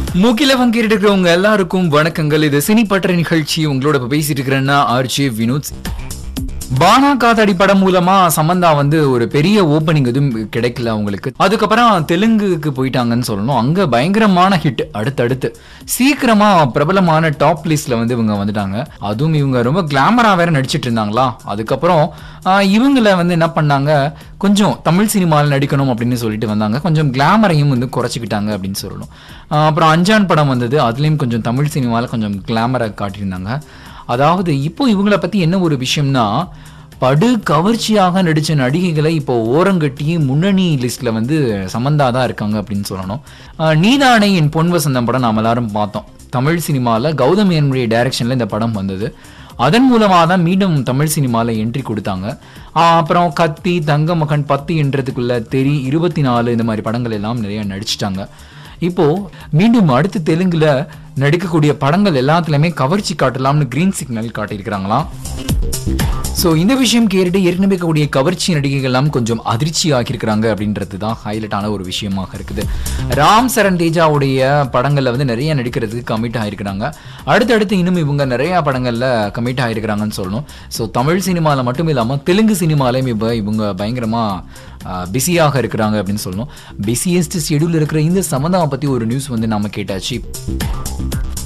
மூக்கில பங்கிட்டு இருக்கிறவங்க எல்லாருக்கும் வணக்கங்கள் இது சினிப்பற்ற நிகழ்ச்சி உங்களோட இப்ப பேசிட்டு இருக்கிறேன்னா ஆர்ஜி வினோத் பானா காத்தாடி படம் மூலமா சமந்தா வந்து ஒரு பெரிய ஓப்பனிங் எதுவும் கிடைக்கல அவங்களுக்கு அதுக்கப்புறம் தெலுங்குக்கு போயிட்டாங்கன்னு சொல்லணும் அங்க பயங்கரமான ஹிட் அடுத்தடுத்து சீக்கிரமா பிரபலமான டாப் லிஸ்ட்ல வந்து இவங்க வந்துட்டாங்க அதுவும் இவங்க ரொம்ப கிளாமரா வேற நடிச்சிட்டு இருந்தாங்களா அதுக்கப்புறம் ஆஹ், இவங்கள வந்து என்ன பண்ணாங்க கொஞ்சம் தமிழ் சினிமாவில் நடிக்கணும் அப்படின்னு சொல்லிட்டு வந்தாங்க கொஞ்சம் கிளாமரையும் வந்து குறைச்சிக்கிட்டாங்க அப்படின்னு சொல்லணும் ஆஹ், அப்புறம் அஞ்சான் படம் வந்தது அதுலயும் கொஞ்சம் தமிழ் சினிமாவில் கொஞ்சம் கிளாமரை காட்டியிருந்தாங்க அதாவது இப்போ இவங்கள பத்தி என்ன ஒரு விஷயம்னா படு கவர்ச்சியாக நடிச்ச நடிகைகளை இப்போ ஓரங்கட்டி முன்னணி லிஸ்ட்ல வந்து சமந்தா தான் இருக்காங்க அப்படின்னு சொல்லணும் ஆஹ் நீதானே என் பொன் வசந்தம் படம் நாம எல்லாரும் பார்த்தோம் தமிழ் சினிமாவில் கௌதம் என்னுடைய டைரக்ஷன்ல இந்த படம் வந்தது அதன் மூலமாக தான் மீண்டும் தமிழ் சினிமாவில் என்ட்ரி கொடுத்தாங்க ஆஹ் அப்புறம் கத்தி தங்க மகன் பத்து என்றதுக்குள்ள தெரி இருபத்தி நாலு இந்த மாதிரி படங்கள் எல்லாம் நிறைய நடிச்சிட்டாங்க இப்போ மீண்டும் அடுத்து தெலுங்குல நடிக்கக்கூடிய படங்கள் எல்லாத்துலயுமே கவர்ச்சி காட்டலாம்னு கிரீன் சிக்னல் காட்டியிருக்கிறாங்களாம் ஸோ இந்த விஷயம் கேட்டுட்டு ஏற்கனவே இருக்கக்கூடிய கவர்ச்சி நடிகைகள் எல்லாம் கொஞ்சம் அதிர்ச்சி ஆக்கியிருக்கிறாங்க அப்படின்றது தான் ஹைலைட்டான ஒரு விஷயமாக இருக்குது ராம் சரண் தேஜாவுடைய படங்களில் வந்து நிறைய நடிக்கிறதுக்கு கமிட் ஆகிருக்கிறாங்க அடுத்தடுத்து இன்னும் இவங்க நிறைய படங்களில் கமிட் ஆகிருக்கிறாங்கன்னு சொல்லணும் ஸோ தமிழ் சினிமாவில் மட்டும் இல்லாமல் தெலுங்கு சினிமாலையும் இப்போ இவங்க பயங்கரமாக பிஸியாக இருக்கிறாங்க அப்படின்னு சொல்லணும் பிஸியஸ்ட் ஷெடியூல் இருக்கிற இந்த சம்மந்தாவை பற்றி ஒரு நியூஸ் வந்து நாம கேட்டாச்சு